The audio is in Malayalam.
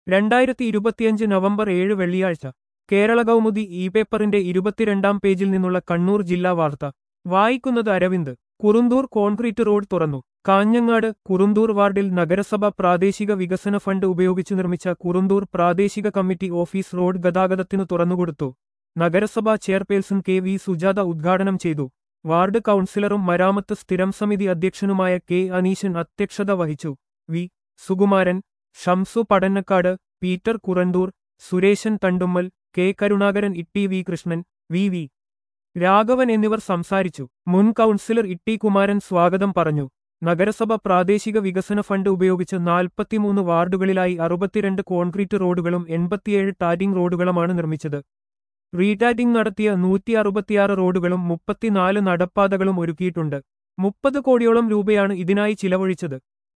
രണ്ടായിരത്തി ഇരുപത്തിയഞ്ച് നവംബർ ഏഴ് വെള്ളിയാഴ്ച കേരള കൗമുദി ഇ പേപ്പറിന്റെ ഇരുപത്തിരണ്ടാം പേജിൽ നിന്നുള്ള കണ്ണൂർ ജില്ലാ വാർത്ത വായിക്കുന്നത് അരവിന്ദ് കുറുന്തൂർ കോൺക്രീറ്റ് റോഡ് തുറന്നു കാഞ്ഞങ്ങാട് കുറുന്തൂർ വാർഡിൽ നഗരസഭ പ്രാദേശിക വികസന ഫണ്ട് ഉപയോഗിച്ച് നിർമ്മിച്ച കുറുന്തൂർ പ്രാദേശിക കമ്മിറ്റി ഓഫീസ് റോഡ് ഗതാഗതത്തിനു തുറന്നുകൊടുത്തു നഗരസഭാ ചെയർപേഴ്സൺ കെ വി സുജാത ഉദ്ഘാടനം ചെയ്തു വാർഡ് കൗൺസിലറും മരാമത്ത് സ്ഥിരം സമിതി അധ്യക്ഷനുമായ കെ അനീശൻ അധ്യക്ഷത വഹിച്ചു V Sukumaran Shamsu Padannakkad Peter Kurunthoor Sureshan Thandummal K Karunakaran Itty V Krishnan V V Raghavan എന്നിവർ സംസാരിച്ചു മുൻ കൗൺസിലർ ഇട്ടി കുമാരൻ സ്വാഗതം പറഞ്ഞു നഗരസഭ പ്രാദേശിക വികസന ഫണ്ട് ഉപയോഗിച്ച് നാൽപ്പത്തിമൂന്ന് വാർഡുകളിലായി അറുപത്തിരണ്ട് കോൺക്രീറ്റ് റോഡുകളും എൺപത്തിയേഴ് ടാറ്റിംഗ് റോഡുകളുമാണ് നിർമ്മിച്ചത് റീടാറ്റിംഗ് നടത്തിയ നൂറ്റി അറുപത്തിയാറ് റോഡുകളും മുപ്പത്തിനാല് നടപ്പാതകളും ഒരുക്കിയിട്ടുണ്ട് മുപ്പത് കോടിയോളം രൂപയാണ് ഇതിനായി ചിലവഴിച്ചത്